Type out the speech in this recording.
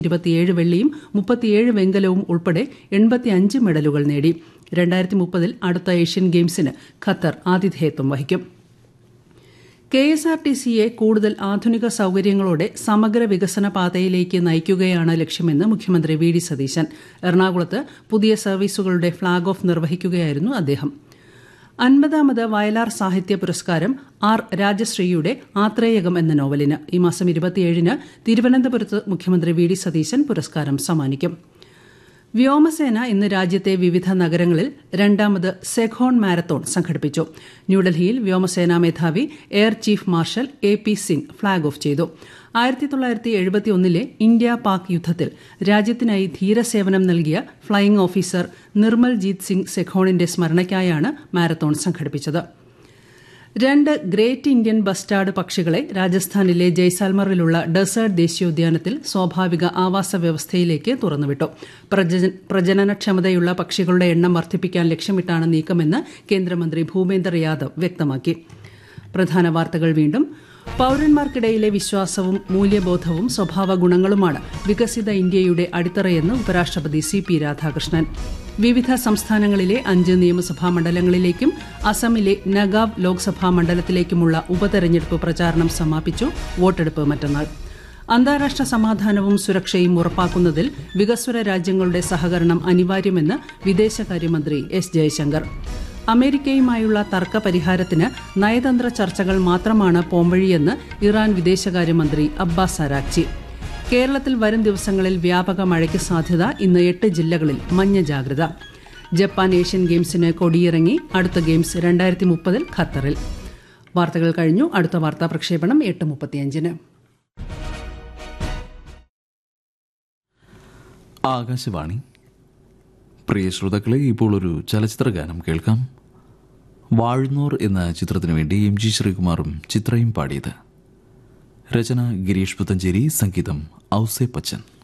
ഇരുപത്തിയേഴ് വെള്ളിയും മുപ്പത്തിയേഴ് വെങ്കലവും ഉൾപ്പെടെ എൺപത്തിയഞ്ച് മെഡലുകൾ നേടി രണ്ടായിരത്തി മുപ്പതിൽ അടുത്ത ഏഷ്യൻ ഗെയിംസിന് ഖത്തർ ആതിഥേയത്വം വഹിക്കും കെ എസ് ആർ ടി സിയെ കൂടുതൽ ആധുനിക സൌകര്യങ്ങളോടെ സമഗ്ര വികസന പാതയിലേക്ക് നയിക്കുകയാണ് ലക്ഷ്യമെന്ന് മുഖ്യമന്ത്രി വി ഡി സതീശൻ എറണാകുളത്ത് പുതിയ സർവീസുകളുടെ ഫ്ളാഗ് ഓഫ് നിർവഹിക്കുകയായിരുന്നു അദ്ദേഹം അൻപതാമത് വയലാർ സാഹിത്യ പുരസ്കാരം ആർ രാജശ്രീയുടെ ആത്രേയകം എന്ന നോവലിന് ഈ മാസം ഇരുപത്തിയേഴിന് തിരുവനന്തപുരത്ത് മുഖ്യമന്ത്രി വി ഡി സതീശൻ പുരസ്കാരം സമ്മാനിക്കും വ്യോമസേന ഇന്ന് രാജ്യത്തെ വിവിധ നഗരങ്ങളിൽ രണ്ടാമത് സെഖോൺ മാരത്തോൺ സംഘടിപ്പിച്ചു ന്യൂഡൽഹിയിൽ വ്യോമസേനാ മേധാവി air chief marshal A P Singh flag off ചെയ്തു ആയിരത്തി തൊള്ളായിരത്തി എഴുപത്തിയൊന്നിലെ ഇന്ത്യ പാക് യുദ്ധത്തിൽ രാജ്യത്തിനായി ധീരസേവനം നൽകിയ ഫ്ളൈയിംഗ് ഓഫീസർ നിർമ്മൽ ജീത് സിംഗ് സെഖോണിന്റെ സ്മരണയ്ക്കായാണ് മാരത്തോൺ സംഘടിപ്പിച്ചത് രണ്ട് ഗ്രേറ്റ് ഇന്ത്യൻ ബസ്റ്റാർഡ് പക്ഷികളെ രാജസ്ഥാനിലെ ജയ്സാൽമറിലുള്ള ഡെസേർട്ട് ദേശീയോദ്യാനത്തിൽ സ്വാഭാവിക ആവാസ വ്യവസ്ഥയിലേക്ക് തുറന്നുവിട്ടു പ്രജനനക്ഷമതയുള്ള പക്ഷികളുടെ എണ്ണം വർദ്ധിപ്പിക്കാൻ ലക്ഷ്യമിട്ടാണ് നീക്കമെന്ന് കേന്ദ്രമന്ത്രി ഭൂപേന്ദർ യാദവ് വ്യക്തമാക്കി പ്രധാന വാർത്തകൾ വീണ്ടും പൌരന്മാർക്കിടയിലെ വിശ്വാസവും മൂല്യബോധവും സ്വഭാവ ഗുണങ്ങളുമാണ് വികസിത ഇന്ത്യയുടെ അടിത്തറയെന്ന് ഉപരാഷ്ട്രപതി സി പി രാധാകൃഷ്ണൻ വിവിധ സംസ്ഥാനങ്ങളിലെ അഞ്ച് നിയമസഭാ മണ്ഡലങ്ങളിലേക്കും അസമിലെ നഗാവ് ലോക്സഭാ മണ്ഡലത്തിലേക്കുമുള്ള ഉപതെരഞ്ഞെടുപ്പ് പ്രചാരണം സമാപിച്ചു വോട്ടെടുപ്പ് മറ്റന്നാൾ അന്താരാഷ്ട്ര സമാധാനവും സുരക്ഷയും ഉറപ്പാക്കുന്നതിൽ വികസ്വര രാജ്യങ്ങളുടെ സഹകരണം അനിവാര്യമെന്ന് വിദേശകാര്യമന്ത്രി എസ് ജയശങ്കർ അമേരിക്കയുമായുള്ള തർക്ക പരിഹാരത്തിന് നയതന്ത്ര ചർച്ചകൾ മാത്രമാണ് പോംവഴിയെന്ന് ഇറാൻ വിദേശകാര്യമന്ത്രി അബ്ബാസ് അരാക്ചി കേരളത്തിൽ വരും ദിവസങ്ങളിൽ വ്യാപക മഴയ്ക്ക് സാധ്യത ഇന്ന് എട്ട് ജില്ലകളിൽ മഞ്ഞ ജാഗ്രത ജപ്പാൻ ഏഷ്യൻ ഗെയിംസിന് കൊടിയിറങ്ങി അടുത്ത ഗെയിംസ് രണ്ടായിരത്തി മുപ്പതിൽ ഖത്തറിൽ വാർത്തകൾ കഴിഞ്ഞു അടുത്ത വാർത്താ പ്രക്ഷേപണം എട്ട് മുപ്പത്തിയഞ്ചിന് ആകാശവാണി പ്രിയ ശ്രോതാക്കളെ ഇപ്പോൾ ഒരു ചലച്ചിത്ര ഗാനം കേൾക്കാം വാഴുന്നോർ എന്ന ചിത്രത്തിനു വേണ്ടി എം ജി ശ്രീകുമാറും ചിത്രയും പാടിയത് രചന ഗിരീഷ് പുത്തഞ്ചേരി സംഗീതം ഔസേ പച്ചൻ